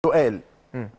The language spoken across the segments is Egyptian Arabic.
سؤال مم.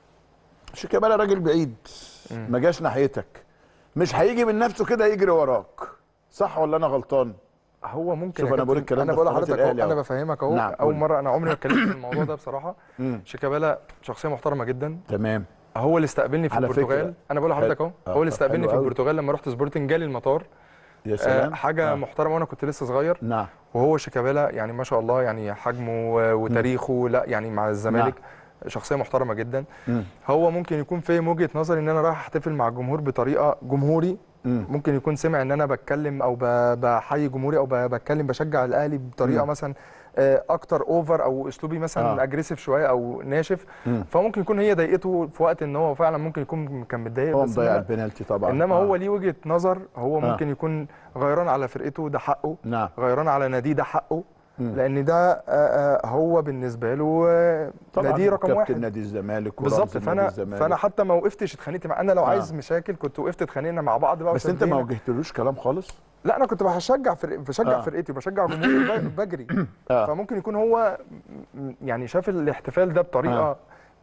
شيكابالا راجل بعيد ما جاش ناحيتك مش هيجي من نفسه كده يجري وراك صح ولا انا غلطان هو ممكن شوف يا أنا بقول كابتن، الكلام انا ده بقول في قناة لحضرتك أهو، الأهلي انا أهو. بفهمك اهو نعم، اول قول. مره انا عمري ما اتكلمت في الموضوع ده بصراحه مم. شيكابالا شخصيه محترمه جدا تمام هو اللي استقبلني في على البرتغال فكرة. انا بقول لحضرتك اهو حلو. هو اللي آه، استقبلني حلو في أوي. البرتغال لما رحت سبورتنج جالي المطار يا آه سلام حاجه آه. محترمه وانا كنت لسه صغير نعم وهو شيكابالا يعني ما شاء الله يعني حجمه و- وتاريخه لا يعني مع الزمالك شخصيه محترمه جدا مم. هو ممكن يكون فاهم وجهه نظري ان انا رايح احتفل مع الجمهور بطريقه جمهوري مم. ممكن يكون سمع ان انا بتكلم او ب- بحيي جمهوري او ب- بتكلم بشجع الاهلي بطريقه مم. مثلا آه، اكتر اوفر او اسلوبي مثلا آه. آه. اجريسيف شويه او ناشف مم. فممكن يكون هي ضايقته في وقت ان هو فعلا ممكن يكون كان متضايق هو بس مضيع إنما- البنالتي طبعا انما آه. هو ليه وجهه نظر هو آه. ممكن يكون غيران على فرقته ده حقه نعم غيران على ناديه ده حقه مم. لان ده آه، آه، هو بالنسبه له آه، طبعا ناديه رقم كابتن واحد نادي الزمالك بالظبط ورمز نادي فانا الزمالك. فانا حتى ما وقفتش اتخانقت مع انا لو آه. عايز مشاكل كنت وقفت اتخانقنا مع بعض بقى بس انت ما وشدينا. واجهتلوش كلام خالص لا انا كنت بشجع فرق بشجع آه. آه. فرقتي وبشجع جمهوري ب- بجري آه. فممكن يكون هو م- يعني شاف الاحتفال ده بطريقه آه. آه.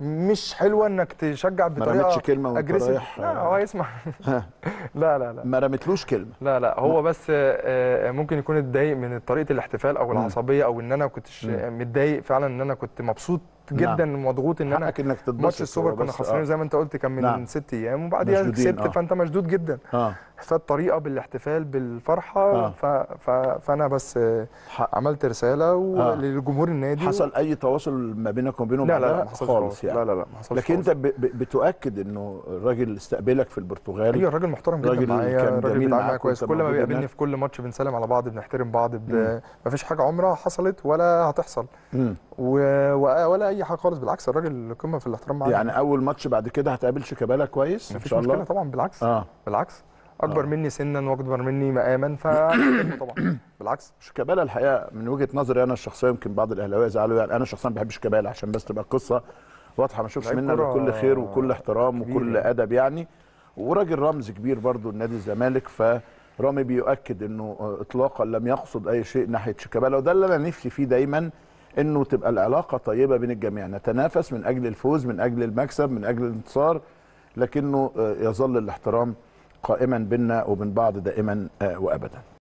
مش حلوه انك تشجع ما بطريقه رمتش كلمه وانت aggressive. رايح لا هو يسمع آه. لا لا لا ما رمتلوش كلمه لا لا هو بس آه، ممكن يكون اتضايق من طريقه الاحتفال او العصبيه او ان انا كنتش مم. متضايق فعلا ان انا كنت مبسوط نعم. جدا ومضغوط ان انا حقك انك تتبسط ماتش السوبر هو كنا بس- خسرانين آه. زي ما انت قلت كان من نعم. ست ايام وبعديها مشدودين، كسبت آه. فانت مشدود جدا اه فالطريقه بالاحتفال بالفرحه آه. آه. ف... ف... فانا بس آه، ح- عملت رساله آه. و... للجمهور النادي حصل اي تواصل ما بينك وبينه لا لا بعدها لا ما حصلش خالص خالص. يعني لا لا لا ما حصلش لكن انت خالص. ب... ب... بتؤكد انه الراجل استقبلك في البرتغال ايوه الراجل محترم جدا راجل معايا كان الراجل جميل بيتعامل معايا معاك كويس وانت كل ما موجود بيقابلني هناك. في كل ماتش بنسلم على بعض بنحترم بعض ب... مم. ما فيش حاجه عمرها حصلت ولا هتحصل مم. و... و... ولا اي حاجه خالص بالعكس الراجل قمه في الاحترام معايا يعني اول ماتش بعد كده هتقابل شيكابالا كويس ان مفيش شاء مشكله الله طبعا بالعكس اه بالعكس اكبر آه. مني سنا واكبر مني مقاما فهحترمه طبعا بالعكس شيكابالا الحقيقه من وجهه نظري انا الشخصيه يمكن بعض الاهلاويه يزعلوا يعني انا شخصيا بحب شيكابالا عشان بس تبقى القصه واضحه ما اشوفش لعيب منها كرة بكل خير وكل احترام كبير وكل يعني. ادب يعني وراجل رمز كبير برضو لنادي الزمالك فرامي بيؤكد انه اطلاقا لم يقصد اي شيء ناحيه شيكابالا وده اللي انا نفسي فيه دايما انه تبقى العلاقه طيبه بين الجميع نتنافس من اجل الفوز من اجل المكسب من اجل الانتصار لكنه آه، يظل الاحترام قائما بيننا وبين بعض دائما آه، وابدا